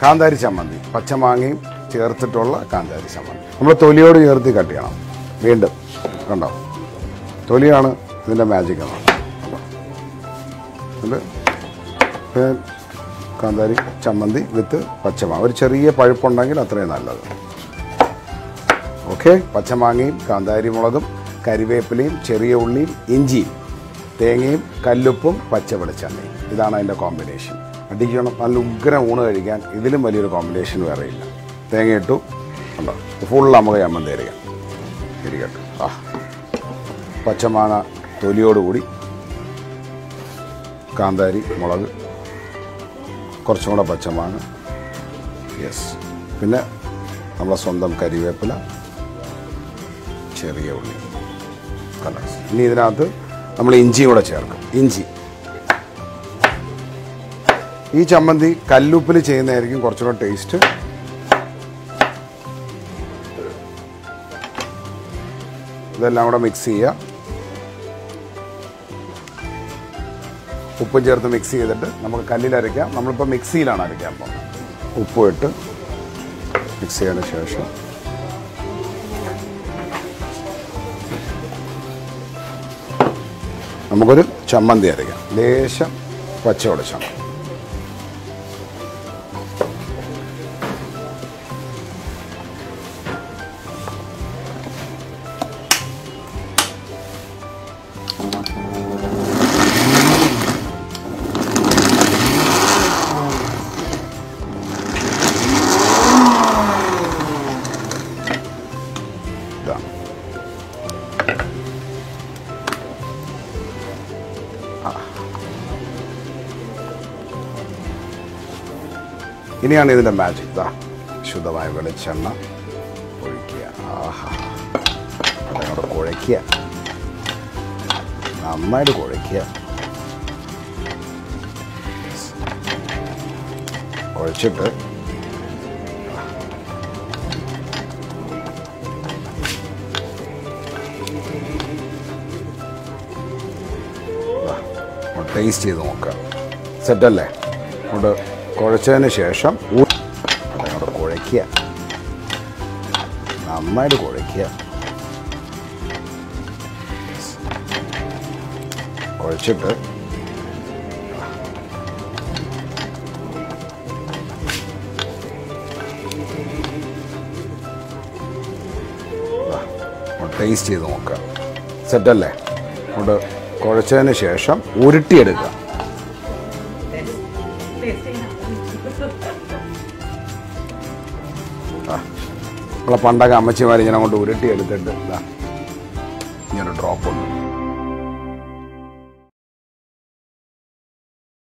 കാന്താരി ചമ്മന്തി പച്ചമാങ്ങയും ചേർത്തിട്ടുള്ള കാന്താരി ചമ്മന്തി നമ്മൾ തൊലിയോട് ചേർത്ത് കട്ട് ചെയ്യണം വീണ്ടും കണ്ടോ തൊലിയാണ് ഇതിൻ്റെ മാജിക് എന്നാണ് കണ്ടോ ഇത് ഇത് കാന്താരി ചമ്മന്തി വിത്ത് പച്ചമാങ്ങ ഒരു ചെറിയ പഴുപ്പുണ്ടെങ്കിൽ അത്രയും നല്ലത് ഓക്കെ പച്ചമാങ്ങയും കാന്താരി മുളകും കരിവേപ്പിലയും ചെറിയ ഉള്ളിയും ഇഞ്ചിയും തേങ്ങയും കല്ലുപ്പും പച്ച വെളിച്ചെണ്ണയും ഇതാണ് അതിൻ്റെ കോമ്പിനേഷൻ അടിക്കണം നല്ല ഉഗ്ര ഊണ് കഴിക്കാൻ ഇതിലും വലിയൊരു കോമ്പിനേഷൻ വേറെ ഇല്ല തേങ്ങ ഇട്ടു ഉണ്ടോ ഫുൾ നമുക്ക് ചമ്മന്തി അരിയാം ഇരിക്കട്ടെ ആ പച്ചമാങ്ങ തൊലിയോടുകൂടി കാന്താരി മുളക് കുറച്ചും കൂടെ പച്ചമാങ്ങ യെസ് പിന്നെ നമ്മളെ സ്വന്തം കരിവേപ്പില ചെറിയ ഉള്ളി കളേഴ്സ് ഇനി ഇതിനകത്ത് നമ്മൾ ഇഞ്ചിയും കൂടെ ചേർക്കും ഇഞ്ചി ഈ ചമ്മന്തി കല്ലുപ്പിൽ ചെയ്യുന്നതായിരിക്കും കുറച്ചുകൂടെ ടേസ്റ്റ് ഇതെല്ലാം കൂടെ മിക്സ് ചെയ്യുക ഉപ്പ് ചേർത്ത് മിക്സ് ചെയ്തിട്ട് നമുക്ക് കല്ലിൽ അരയ്ക്കാം നമ്മളിപ്പോൾ മിക്സിയിലാണ് അരയ്ക്കാൻ പോകുന്നത് ഉപ്പ് ഇട്ട് മിക്സ് ചെയ്തതിന് ശേഷം നമുക്കൊരു ചമ്മന്തി അരയ്ക്കാം ലേശം പച്ച ഉടച്ചാണ് ഇതാണ് ഇനിയാണ് ഇതിൻ്റെ മാജിക് ഇതാ ശുദ്ധമായ വെളിച്ചെണ്ണ ഒഴിക്കുക ആഹാ അതങ്ങോട്ട് കുഴയ്ക്കുക നന്നായിട്ട് കുഴയ്ക്കുക കുഴച്ചിട്ട് ടേസ്റ്റ് ചെയ്ത് നോക്കുക സെറ്റല്ലേ കൊണ്ട് കുഴച്ചതിന് ശേഷം ഊ- അതങ്ങോട്ട് കുഴയ്ക്കുക നന്നായിട്ട് കുഴയ്ക്കുക കുഴച്ചിട്ട് ടേസ്റ്റ് ചെയ്ത് നോക്കുക സെറ്റല്ലേ കൊണ്ട് കുഴച്ചതിന് ശേഷം ഉരുട്ടിയെടുക്കുക ആ നമ്മളെ പണ്ടൊക്കെ അമ്മച്ചിമാർ ഇങ്ങനെ കൊണ്ട് ഉരുട്ടിയെടുത്തിട്ട് ഇതാ ഇങ്ങനെ ഡ്രോപ്പ് ഉണ്ട്